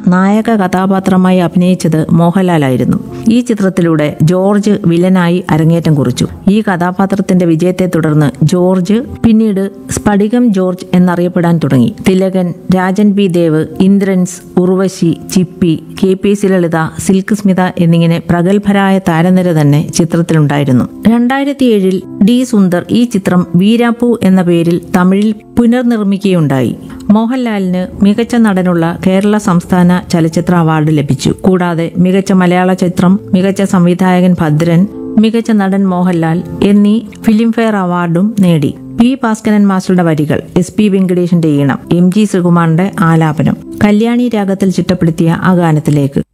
നായക കഥാപാത്രമായി അഭിനയിച്ചത് മോഹൻലാലായിരുന്നു ഈ ചിത്രത്തിലൂടെ ജോർജ് വില്ലനായി അരങ്ങേറ്റം കുറിച്ചു ഈ കഥാപാത്രത്തിന്റെ വിജയത്തെ തുടർന്ന് ജോർജ് പിന്നീട് സ്ഫടികം ജോർജ് എന്നറിയപ്പെടാൻ തുടങ്ങി Thilakan Rajan B Dev Indrans Urvashi Chippy K P C Lalitha Silk Smitha എന്നിങ്ങനെ പ്രഗത്ഭരായ താരനിര തന്നെ ചിത്രത്തിലുണ്ടായിരുന്നു രണ്ടായിരത്തി ഏഴിൽ ഡി സുന്ദർ ഈ ചിത്രം വീരാപ്പു എന്ന പേരിൽ തമിഴിൽ പുനർനിർമ്മിക്കുകയുണ്ടായി മോഹൻലാലിന് മികച്ച നടനുള്ള കേരള സംസ്ഥാന ചലച്ചിത്ര അവാർഡ് ലഭിച്ചു കൂടാതെ മികച്ച മലയാള ചിത്രം മികച്ച സംവിധായകൻ ഭദ്രൻ മികച്ച നടൻ മോഹൻലാൽ എന്നീ ഫിലിംഫെയർ അവാർഡും നേടി പി ഭാസ്കരൻ മാസ്റ്ററുടെ വരികൾ എസ് പി വെങ്കടേഷിന്റെ ഈണം എം ജി ശ്രീകുമാറിന്റെ ആലാപനം കല്യാണി രാഗത്തിൽ ചിട്ടപ്പെടുത്തിയ ആ ഗാനത്തിലേക്ക്